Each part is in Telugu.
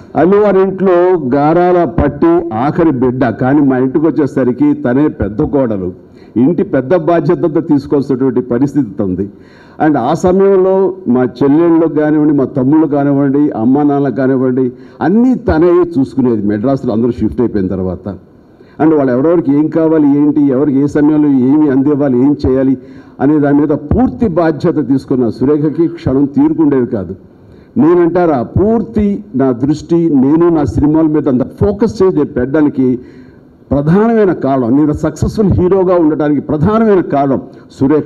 అల్లువారి ఇంట్లో గారాల పట్టి ఆఖరి బిడ్డ కానీ మా ఇంటికి వచ్చేసరికి తనే పెద్ద కోడలు ఇంటి పెద్ద బాధ్యతతో తీసుకోవాల్సినటువంటి పరిస్థితి ఉంది అండ్ ఆ సమయంలో మా చెల్లెళ్ళు కానివ్వండి మా తమ్ముళ్ళు కానివ్వండి అమ్మ నాన్నలు కానివ్వండి అన్నీ తనే చూసుకునేది మెడ్రాస్లో అందరూ షిఫ్ట్ అయిపోయిన తర్వాత అండ్ వాళ్ళు ఎవరెవరికి ఏం కావాలి ఏంటి ఎవరికి ఏ సమయంలో ఏమి అందివ్వాలి ఏం చేయాలి అనే దాని మీద పూర్తి బాధ్యత తీసుకున్న సురేఖకి క్షణం తీరుకుండేది కాదు నేనంటారా పూర్తి నా దృష్టి నేను నా సినిమాల మీద అంత ఫోకస్ చేసి పెట్టడానికి ప్రధానమైన కారణం నేను సక్సెస్ఫుల్ హీరోగా ఉండటానికి ప్రధానమైన కారణం సురేఖ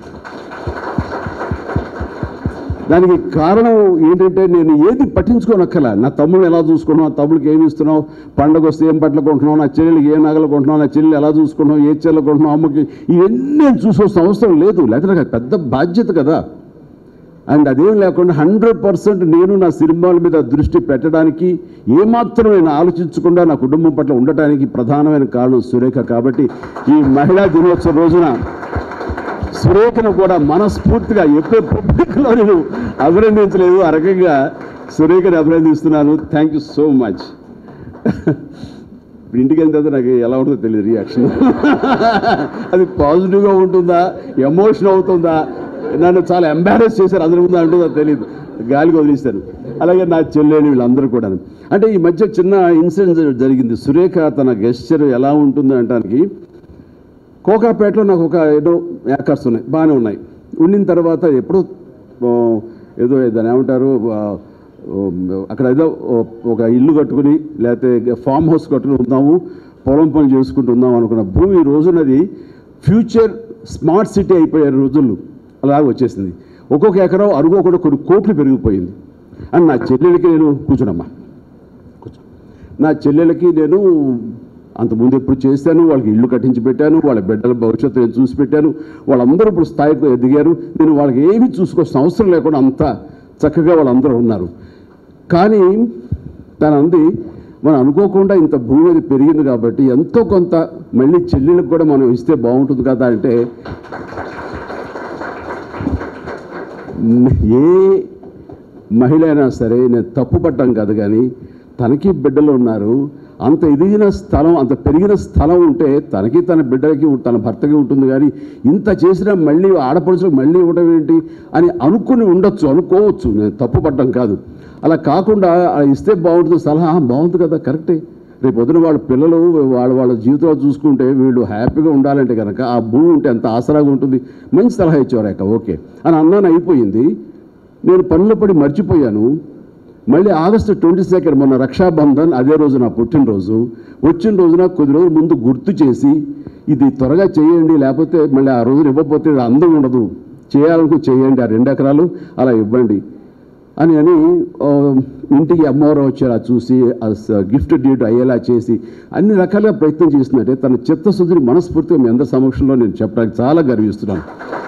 దానికి కారణం ఏంటంటే నేను ఏది పట్టించుకోనక్కల నా తమ్ముడు ఎలా చూసుకున్నావు నా తమ్ముడికి ఏమి ఇస్తున్నావు పండగ వస్తే ఏం బట్టలు కొంటున్నావు నా చెల్లెలకి ఏ నగలు కొంటున్నావు నా చెల్లెలు ఎలా చూసుకున్నావు ఏ చెల్లెలు కొంటున్నావు అమ్మకి ఇవన్నీ నేను చూసుకోవాల్సిన అవసరం లేదు లేకపోతే నాకు పెద్ద బాధ్యత కదా అండ్ అదేం లేకుండా హండ్రెడ్ పర్సెంట్ నేను నా సినిమాల మీద దృష్టి పెట్టడానికి ఏమాత్రం నేను ఆలోచించకుండా నా కుటుంబం పట్ల ఉండటానికి ప్రధానమైన కారణం సురేఖ కాబట్టి ఈ మహిళా దినోత్సవం రోజున సురేఖను కూడా మనస్ఫూర్తిగా ఎప్పుడు పబ్లిక్లో నేను అభినందించలేదు ఆ రకంగా సురేఖని అభినందిస్తున్నాను థ్యాంక్ యూ సో మచ్ ఇప్పుడు ఇంటికి వెళ్ళిన తర్వాత నాకు ఎలా ఉంటుందో తెలియదు రియాక్షన్ అది పాజిటివ్గా ఉంటుందా ఎమోషన్ అవుతుందా నన్ను చాలా ఎంబారెస్ చేశారు అందరి ముందు అంటుందో తెలియదు గాలికి వదిలిస్తాను అలాగే నా చెల్లెలు వీళ్ళందరూ కూడా అంటే ఈ మధ్య చిన్న ఇన్సిడెంట్ జరిగింది సురేఖ తన గెస్చర్ ఎలా ఉంటుంది అంటానికి కోకాపేటలో నాకు ఒక ఏదో యాకర్స్ ఉన్నాయి బాగానే ఉన్నాయి ఉండిన తర్వాత ఎప్పుడో ఆ, ఏదో దాన్ని ఏమంటారు ఆ, అక్కడ ఏదో ఒక ఇల్లు కట్టుకుని లేకపోతే ఫామ్ హౌస్ కట్టుకుని ఉందాము పొలం పనులు చేసుకుంటూ ఉందాం అనుకున్న భూమి ఈ రోజునది ఫ్యూచర్ స్మార్ట్ సిటీ అయిపోయే రోజులు అలాగ వచ్చేసింది ఒక్కొక్క ఎకరం అరుగు కూడా కొన్ని కోట్లు పెరిగిపోయింది అని నా చెల్లెలకి నేను కూర్చున్నమ్మా కూర్చో నా చెల్లెలకి నేను అంతకుముందు ఎప్పుడు చేశాను వాళ్ళకి ఇల్లు కట్టించి పెట్టాను వాళ్ళ బిడ్డల భవిష్యత్తు నేను చూసి పెట్టాను వాళ్ళందరూ ఇప్పుడు స్థాయికి ఎదిగారు నేను వాళ్ళకి ఏమీ చూసుకోవాల్సిన అవసరం లేకుండా అంత చక్కగా వాళ్ళందరూ ఉన్నారు కానీ తను అంది మనం అనుకోకుండా ఇంత భూమి మీద పెరిగింది కాబట్టి ఎంతో కొంత మళ్ళీ చెల్లెలకు కూడా మనం ఇస్తే బాగుంటుంది కదా అంటే ఏ మహిళ అయినా సరే నేను తప్పు పడ్డాం కాదు కానీ తనకి బిడ్డలు ఉన్నారు అంత ఎదిగిన స్థలం అంత పెరిగిన స్థలం ఉంటే తనకి తన బిడ్డలకి తన భర్తకి ఉంటుంది కానీ ఇంత చేసినా మళ్ళీ ఆడపడుచులకు మళ్ళీ ఇవ్వడం ఏంటి అని అనుకుని ఉండొచ్చు అనుకోవచ్చు నేను తప్పు పడ్డం కాదు అలా కాకుండా అలా ఇస్తే బాగుంటుంది సలహా "ఆ, బాగుంది కదా కరెక్టే రేపు పొద్దున వాళ్ళ పిల్లలు వాళ్ళ వాళ్ళ జీవితాలు చూసుకుంటే వీళ్ళు హ్యాపీగా ఉండాలంటే కనుక ఆ భూమి ఉంటే ఎంత ఆసరాగా ఉంటుంది మంచి సలహా ఇచ్చేవారు ఓకే అని అన్నాను అయిపోయింది నేను పనులు పడి మర్చిపోయాను మళ్ళీ ఆగస్టు ట్వంటీ సెకండ్ మొన్న రక్షాబంధన్ అదే రోజు నా పుట్టినరోజు వచ్చిన రోజున కొద్ది రోజుల ముందు గుర్తు చేసి ఇది త్వరగా చేయండి లేకపోతే మళ్ళీ ఆ రోజున ఇవ్వకపోతే ఇది అందం ఉండదు చేయాలనుకో చేయండి ఆ రెండు ఎకరాలు అలా ఇవ్వండి అని అని ఆ, ఇంటికి అమ్మవారు వచ్చేలా చూసి గిఫ్ట్ డేట్ అయ్యేలా చేసి అన్ని రకాలుగా ప్రయత్నం చేస్తున్నట్టే తన చిత్తశుద్ధిని మనస్ఫూర్తిగా మీ అందరి సమక్షంలో నేను చెప్పడానికి చాలా గర్విస్తున్నాను